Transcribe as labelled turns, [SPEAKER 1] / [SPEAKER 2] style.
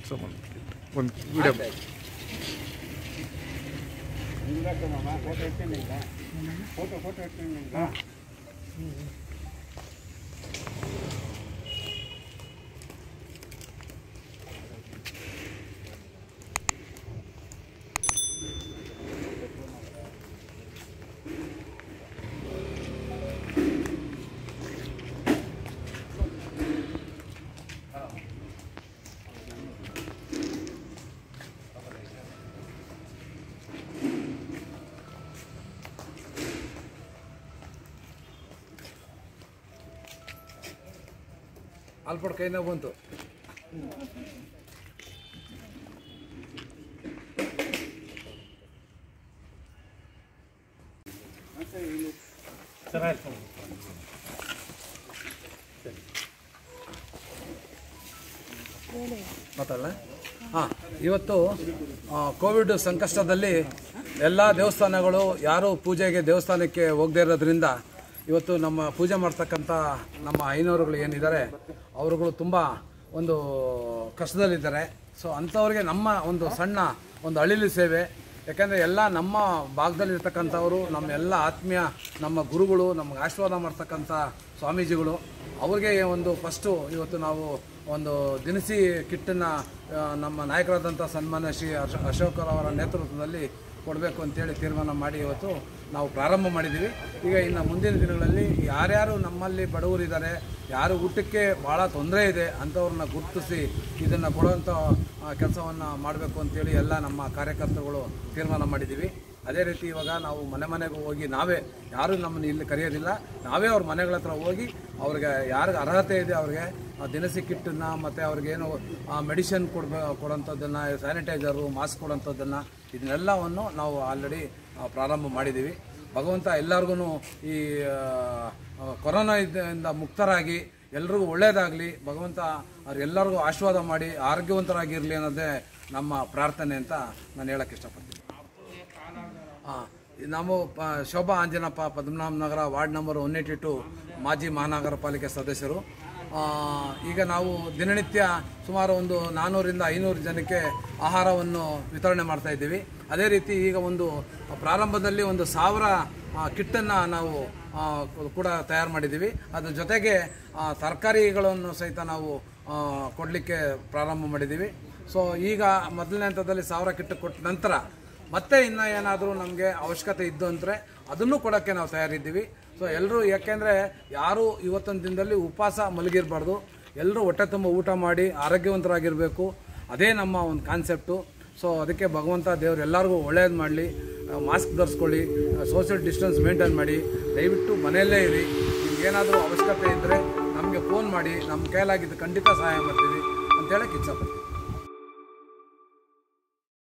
[SPEAKER 1] ಒಂದು video
[SPEAKER 2] photo photo ಇಡ್ತೀನಿ
[SPEAKER 3] ಅಲ್ಪಡ್ ಕೈನ ಬಂತು ಮಾತಾಡಲ್ಲ ಹಾಂ ಇವತ್ತು ಆ, ಕೋವಿಡ್ ಸಂಕಷ್ಟದಲ್ಲಿ ಎಲ್ಲ ದೇವಸ್ಥಾನಗಳು ಯಾರು ಪೂಜೆಗೆ ದೇವಸ್ಥಾನಕ್ಕೆ ಹೋಗದೇ ಇರೋದ್ರಿಂದ ಇವತ್ತು ನಮ್ಮ ಪೂಜೆ ಮಾಡ್ತಕ್ಕಂಥ ನಮ್ಮ ಐನವರುಗಳು ಏನಿದ್ದಾರೆ ಅವರುಗಳು ತುಂಬ ಒಂದು ಕಷ್ಟದಲ್ಲಿದ್ದಾರೆ ಸೊ ಅಂಥವ್ರಿಗೆ ನಮ್ಮ ಒಂದು ಸಣ್ಣ ಒಂದು ಅಳಿಲು ಸೇವೆ ಯಾಕಂದರೆ ಎಲ್ಲ ನಮ್ಮ ಭಾಗದಲ್ಲಿರ್ತಕ್ಕಂಥವರು ನಮ್ಮ ಎಲ್ಲ ಆತ್ಮೀಯ ನಮ್ಮ ಗುರುಗಳು ನಮಗೆ ಆಶೀರ್ವಾದ ಮಾಡ್ತಕ್ಕಂಥ ಸ್ವಾಮೀಜಿಗಳು ಅವ್ರಿಗೆ ಒಂದು ಫಸ್ಟು ಇವತ್ತು ನಾವು ಒಂದು ದಿನಸಿ ಕಿಟ್ಟನ್ನು ನಮ್ಮ ನಾಯಕರಾದಂಥ ಸನ್ಮಾನ್ಯ ಶ್ರೀ ಅಶ ಅಶೋಕರವರ ನೇತೃತ್ವದಲ್ಲಿ ಕೊಡಬೇಕು ಅಂತೇಳಿ ತೀರ್ಮಾನ ಮಾಡಿ ಇವತ್ತು ನಾವು ಪ್ರಾರಂಭ ಮಾಡಿದ್ದೀವಿ ಈಗ ಇನ್ನು ಮುಂದಿನ ದಿನಗಳಲ್ಲಿ ಯಾರ್ಯಾರು ನಮ್ಮಲ್ಲಿ ಬಡವರಿದ್ದಾರೆ ಯಾರು ಊಟಕ್ಕೆ ಭಾಳ ತೊಂದರೆ ಇದೆ ಅಂಥವ್ರನ್ನ ಗುರುತಿಸಿ ಇದನ್ನು ಕೊಡುವಂಥ ಕೆಲಸವನ್ನು ಮಾಡಬೇಕು ಅಂತೇಳಿ ಎಲ್ಲ ನಮ್ಮ ಕಾರ್ಯಕರ್ತರುಗಳು ತೀರ್ಮಾನ ಮಾಡಿದ್ದೀವಿ ಅದೇ ರೀತಿ ಇವಾಗ ನಾವು ಮನೆ ಮನೆಗೂ ಹೋಗಿ ನಾವೇ ಯಾರು ನಮ್ಮನ್ನು ಇಲ್ಲಿ ಕರೆಯೋದಿಲ್ಲ ನಾವೇ ಅವ್ರ ಮನೆಗಳ ಹತ್ರ ಹೋಗಿ ಅವ್ರಿಗೆ ಯಾರಿಗೆ ಅರ್ಹತೆ ಇದೆ ಅವ್ರಿಗೆ ಆ ದಿನಸಿ ಕಿಟ್ಟನ್ನು ಮತ್ತು ಅವ್ರಿಗೇನು ಮೆಡಿಸಿನ್ ಕೊಡ್ಬೇ ಕೊಡೋಂಥದ್ದನ್ನು ಸ್ಯಾನಿಟೈಸರು ಮಾಸ್ಕ್ ಕೊಡೋಂಥದ್ದನ್ನು ಇದನ್ನೆಲ್ಲವನ್ನು ನಾವು ಆಲ್ರೆಡಿ ಪ್ರಾರಂಭ ಮಾಡಿದ್ದೀವಿ ಭಗವಂತ ಎಲ್ಲರಿಗೂ ಈ ಆ, ಕೊರೋನಾ ಇಂದ ಮುಕ್ತರಾಗಿ ಎಲ್ರಿಗೂ ಒಳ್ಳೆಯದಾಗಲಿ ಭಗವಂತ ಅವ್ರಿಗೆಲ್ಲರಿಗೂ ಆಶೀರ್ವಾದ ಮಾಡಿ ಆರೋಗ್ಯವಂತರಾಗಿರಲಿ ಅನ್ನೋದೇ ನಮ್ಮ ಪ್ರಾರ್ಥನೆ ಅಂತ ನಾನು ಹೇಳಕ್ಕೆ ಇಷ್ಟಪಡ್ತೀನಿ ಹಾಂ ನಾವು ಪ Shobha Anjanappa Padmanabha Nagar ward number one eighty two ಮಾಜಿ ಮಹಾನಗರ ಪಾಲಿಕೆ ಸದಸ್ಯರು ಆ, ಈಗ ನಾವು ದಿನನಿತ್ಯ ಸುಮಾರು ಒಂದು ನಾನ್ನೂರಿಂದ ಐನೂರು ಜನಕ್ಕೆ ಆಹಾರವನ್ನು ವಿತರಣೆ ಮಾಡ್ತಾ ಇದ್ದೀವಿ ಅದೇ ರೀತಿ ಈಗ ಒಂದು ಪ್ರಾರಂಭದಲ್ಲಿ ಒಂದು ಸಾವಿರ ಕಿಟ್ಟನ್ನು ನಾವು ಆ, ಕೂಡ ತಯಾರು ಮಾಡಿದ್ದೀವಿ ಅದ್ರ ಜೊತೆಗೆ ಆ, ತರಕಾರಿಗಳನ್ನು ಸಹಿತ ನಾವು ಕೊಡಲಿಕ್ಕೆ ಪ್ರಾರಂಭ ಮಾಡಿದ್ದೀವಿ ಸೊ ಈಗ ಮೊದಲನೇ ಹಂತದಲ್ಲಿ ಸಾವಿರ ಕಿಟ್ಟು ಕೊಟ್ಟ ನಂತರ ಮತ್ತೆ ಇನ್ನು ಏನಾದರೂ ನಮಗೆ ಅವಶ್ಯಕತೆ ಇದ್ದು ಅಂದರೆ ಅದನ್ನು ಕೊಡೋಕ್ಕೆ ನಾವು ತಯಾರಿದ್ದೀವಿ ಸೊ ಎಲ್ಲರೂ ಯಾಕೆಂದರೆ ಯಾರು ಇವತ್ತೊಂದು ದಿನದಲ್ಲಿ ಉಪವಾಸ ಮಲಗಿರಬಾರ್ದು ಎಲ್ಲರೂ ಹೊಟ್ಟೆ ತುಂಬ ಊಟ ಮಾಡಿ ಆರೋಗ್ಯವಂತರಾಗಿರಬೇಕು ಅದೇ ನಮ್ಮ ಒಂದು ಕಾನ್ಸೆಪ್ಟು ಸೊ ಅದಕ್ಕೆ ಭಗವಂತ ದೇವರು ಎಲ್ಲರಿಗೂ ಒಳ್ಳೇದು ಮಾಡಲಿ ಮಾಸ್ಕ್ ಧರಿಸ್ಕೊಳ್ಳಿ ಸೋಷಿಯಲ್ ಡಿಸ್ಟೆನ್ಸ್ ಮೇಂಟೈನ್ ಮಾಡಿ ದಯವಿಟ್ಟು ಮನೆಯಲ್ಲೇ ಇರಿ ನಿಮ್ಗೆ ಏನಾದರೂ ಅವಶ್ಯಕತೆ ಇದ್ದರೆ ನಮಗೆ ಫೋನ್ ಮಾಡಿ ನಮ್ಮ ಕೈಲಾಗಿದ್ದು ಖಂಡಿತ ಸಹಾಯ ಮಾಡ್ತೀವಿ ಅಂತ ಹೇಳಕ್ಕೆ ಇಚ್ಛಪಡ್ತೀನಿ